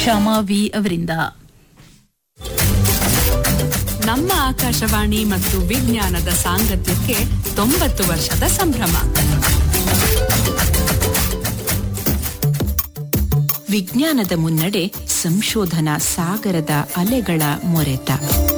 Shyama V ಅವರಿಂದ ನಮ್ಮ ಆಕಾಶವಾಣಿ ಮತ್ತು ವಿಜ್ಞಾನದ ಸಾಂಗತ್ಯಕ್ಕೆ ತೊಂಬತ್ತು ವರ್ಷದ ಸಂಭ್ರಮ ವಿಜ್ಞಾನದ ಮುನ್ನಡೆ ಸಂಶೋಧನಾ ಸಾಗರದ ಅಲೆಗಳ ಮೊರೆತ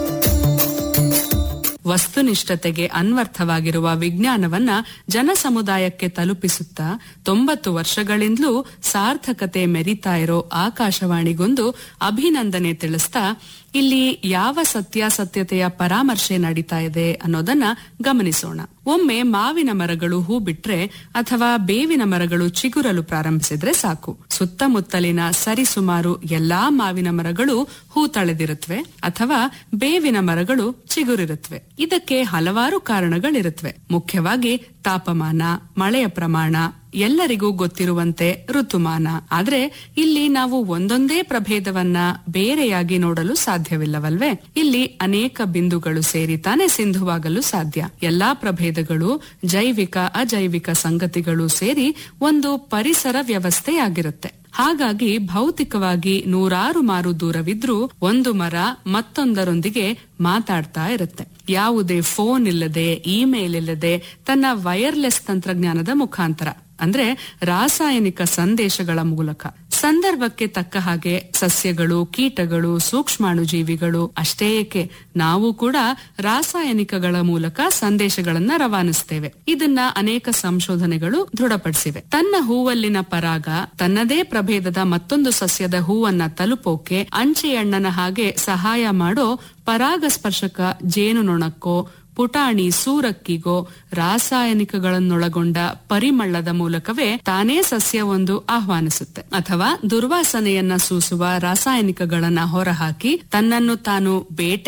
ವಸ್ತುನಿಷ್ಠತೆಗೆ ಅನ್ವರ್ಥವಾಗಿರುವ ವಿಜ್ಞಾನವನ್ನ ಜನಸಮುದಾಯಕ್ಕೆ ತಲುಪಿಸುತ್ತಾ ತೊಂಬತ್ತು ವರ್ಷಗಳಿಂದಲೂ ಸಾರ್ಥಕತೆ ಮೆರಿತಾ ಇರೋ ಆಕಾಶವಾಣಿಗೊಂದು ಅಭಿನಂದನೆ ತಿಳಿಸ್ತಾ ಇಲ್ಲಿ ಯಾವ ಸತ್ಯಾಸತ್ಯತೆಯ ಪರಾಮರ್ಶೆ ನಡೀತಾ ಇದೆ ಅನ್ನೋದನ್ನ ಗಮನಿಸೋಣ ಒಮ್ಮೆ ಮಾವಿನ ಮರಗಳು ಹೂ ಬಿಟ್ರೆ ಅಥವಾ ಬೇವಿನ ಮರಗಳು ಚಿಗುರಲು ಪ್ರಾರಂಭಿಸಿದ್ರೆ ಸಾಕು ಸುತ್ತಮುತ್ತಲಿನ ಸರಿಸುಮಾರು ಎಲ್ಲಾ ಮಾವಿನ ಮರಗಳು ಹೂ ತಳೆದಿರುತ್ತವೆ ಅಥವಾ ಬೇವಿನ ಮರಗಳು ಚಿಗುರಿರುತ್ತವೆ ಇದಕ್ಕೆ ಹಲವಾರು ಕಾರಣಗಳಿರುತ್ತವೆ ಮುಖ್ಯವಾಗಿ ತಾಪಮಾನ ಮಳೆಯ ಪ್ರಮಾಣ ಎಲ್ಲರಿಗೂ ಗೊತ್ತಿರುವಂತೆ ಋತುಮಾನ ಆದ್ರೆ ಇಲ್ಲಿ ನಾವು ಒಂದೊಂದೇ ಪ್ರಭೇದವನ್ನ ಬೇರೆಯಾಗಿ ನೋಡಲು ಸಾಧ್ಯವಿಲ್ಲವಲ್ವೇ ಇಲ್ಲಿ ಅನೇಕ ಬಿಂದುಗಳು ಸೇರಿ ತಾನೇ ಸಿಂಧುವಾಗಲು ಸಾಧ್ಯ ಎಲ್ಲಾ ಪ್ರಭೇದಗಳು ಜೈವಿಕ ಅಜೈವಿಕ ಸಂಗತಿಗಳು ಸೇರಿ ಒಂದು ಪರಿಸರ ವ್ಯವಸ್ಥೆಯಾಗಿರುತ್ತೆ ಹಾಗಾಗಿ ಭೌತಿಕವಾಗಿ ನೂರಾರು ಮಾರು ದೂರವಿದ್ರೂ ಒಂದು ಮರ ಮತ್ತೊಂದರೊಂದಿಗೆ ಮಾತಾಡ್ತಾ ಇರುತ್ತೆ ಯಾವುದೇ ಫೋನ್ ಇಲ್ಲದೆ ಇಮೇಲ್ ಇಲ್ಲದೆ ತನ್ನ ವೈರ್ಲೆಸ್ ತಂತ್ರಜ್ಞಾನದ ಮುಖಾಂತರ ಅಂದ್ರೆ ರಾಸಾಯನಿಕ ಸಂದೇಶಗಳ ಮೂಲಕ ಸಂದರ್ಭಕ್ಕೆ ತಕ್ಕ ಹಾಗೆ ಸಸ್ಯಗಳು ಕೀಟಗಳು ಸೂಕ್ಷ್ಮಾಣುಜೀವಿಗಳು ಅಷ್ಟೇ ಏಕೆ ನಾವು ಕೂಡ ರಾಸಾಯನಿಕಗಳ ಮೂಲಕ ಸಂದೇಶಗಳನ್ನ ರವಾನಿಸ್ತೇವೆ ಇದನ್ನ ಅನೇಕ ಸಂಶೋಧನೆಗಳು ದೃಢಪಡಿಸಿವೆ ತನ್ನ ಹೂವಲ್ಲಿನ ಪರಾಗ ತನ್ನದೇ ಪ್ರಭೇದದ ಮತ್ತೊಂದು ಸಸ್ಯದ ಹೂವನ್ನ ತಲುಪೋಕೆ ಅಂಚೆಯಣ್ಣನ ಹಾಗೆ ಸಹಾಯ ಮಾಡೋ ಪರಾಗಸ್ಪರ್ಶಕ ಜೇನುನೊಣಕ್ಕೋ ಪುಟಾಣಿ ಸೂರಕ್ಕಿಗೋ ರಾಸಾಯನಿಕಗಳನ್ನೊಳಗೊಂಡ ಪರಿಮಳದ ಮೂಲಕವೇ ತಾನೇ ಸಸ್ಯವೊಂದು ಆಹ್ವಾನಿಸುತ್ತೆ ಅಥವಾ ದುರ್ವಾಸನೆಯನ್ನ ಸೂಸುವ ರಾಸಾಯನಿಕಗಳನ್ನ ಹೊರಹಾಕಿ ತನ್ನನ್ನು ತಾನು ಬೇಟೆ